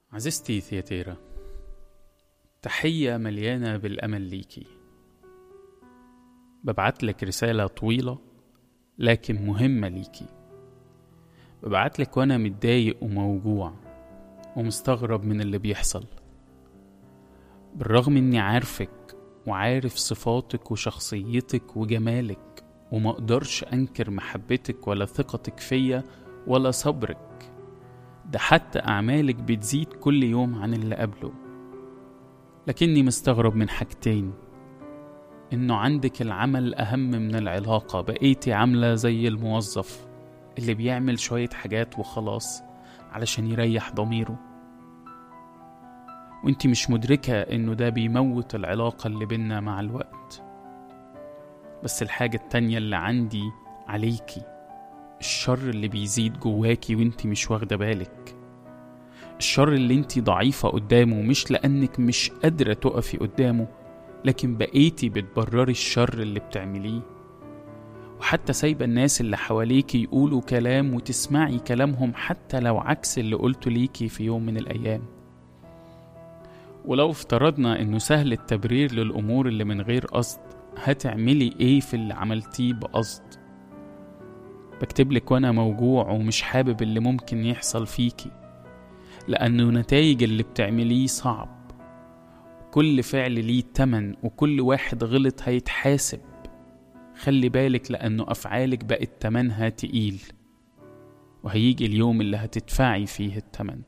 عزيزتي ثياتيرا تحية مليانة بالأمل ليكي ببعتلك رسالة طويلة لكن مهمة ليكي ببعتلك وأنا متضايق وموجوع ومستغرب من اللي بيحصل بالرغم إني عارفك وعارف صفاتك وشخصيتك وجمالك وما أقدرش أنكر محبتك ولا ثقتك فيا ولا صبرك ده حتى أعمالك بتزيد كل يوم عن اللي قبله لكني مستغرب من حاجتين إنه عندك العمل أهم من العلاقة بقيتي عاملة زي الموظف اللي بيعمل شوية حاجات وخلاص علشان يريح ضميره وانتي مش مدركة إنه ده بيموت العلاقة اللي بينا مع الوقت بس الحاجة التانية اللي عندي عليكي الشر اللي بيزيد جواكي وانتي مش واخدة بالك الشر اللي انتي ضعيفة قدامه مش لأنك مش قادرة تقفي قدامه لكن بقيتي بتبرري الشر اللي بتعمليه وحتى سايبة الناس اللي حواليكي يقولوا كلام وتسمعي كلامهم حتى لو عكس اللي قلته ليكي في يوم من الأيام ولو افترضنا انه سهل التبرير للأمور اللي من غير قصد هتعملي ايه في اللي عملتيه بقصد بكتبلك وانا موجوع ومش حابب اللي ممكن يحصل فيكي لأنه نتائج اللي بتعمليه صعب كل فعل ليه تمن وكل واحد غلط هيتحاسب خلي بالك لأنه أفعالك بقت تمنها تقيل وهيجي اليوم اللي هتدفعي فيه التمن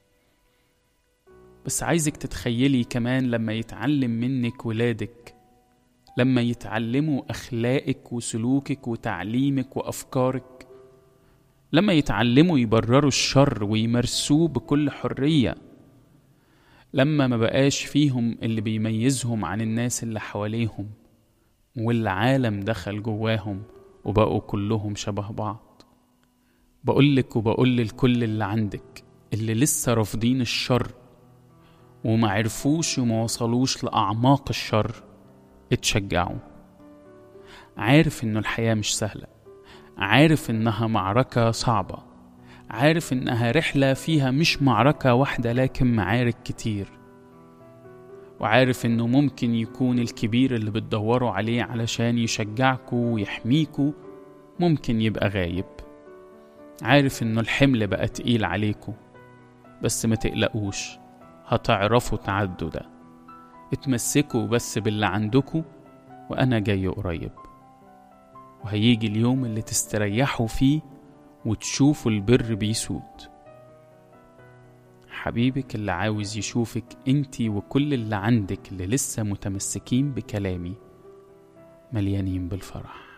بس عايزك تتخيلي كمان لما يتعلم منك ولادك لما يتعلموا أخلاقك وسلوكك وتعليمك وأفكارك لما يتعلموا يبرروا الشر ويمارسوه بكل حرية لما ما بقاش فيهم اللي بيميزهم عن الناس اللي حواليهم والعالم دخل جواهم وبقوا كلهم شبه بعض بقولك وبقول للكل اللي عندك اللي لسه رافضين الشر وما عرفوش وما وصلوش لأعماق الشر اتشجعوا عارف انه الحياة مش سهلة عارف انها معركة صعبة عارف انها رحلة فيها مش معركة واحدة لكن معارك كتير وعارف انه ممكن يكون الكبير اللي بتدوروا عليه علشان يشجعكوا ويحميكوا ممكن يبقى غايب عارف انه الحمل بقى تقيل عليكوا بس ما تقلقوش هتعرفوا تعدوا ده اتمسكوا بس باللي عندكوا وأنا جاي قريب وهيجي اليوم اللي تستريحوا فيه وتشوفوا البر بيسود حبيبك اللي عاوز يشوفك انتي وكل اللي عندك اللي لسه متمسكين بكلامي مليانين بالفرح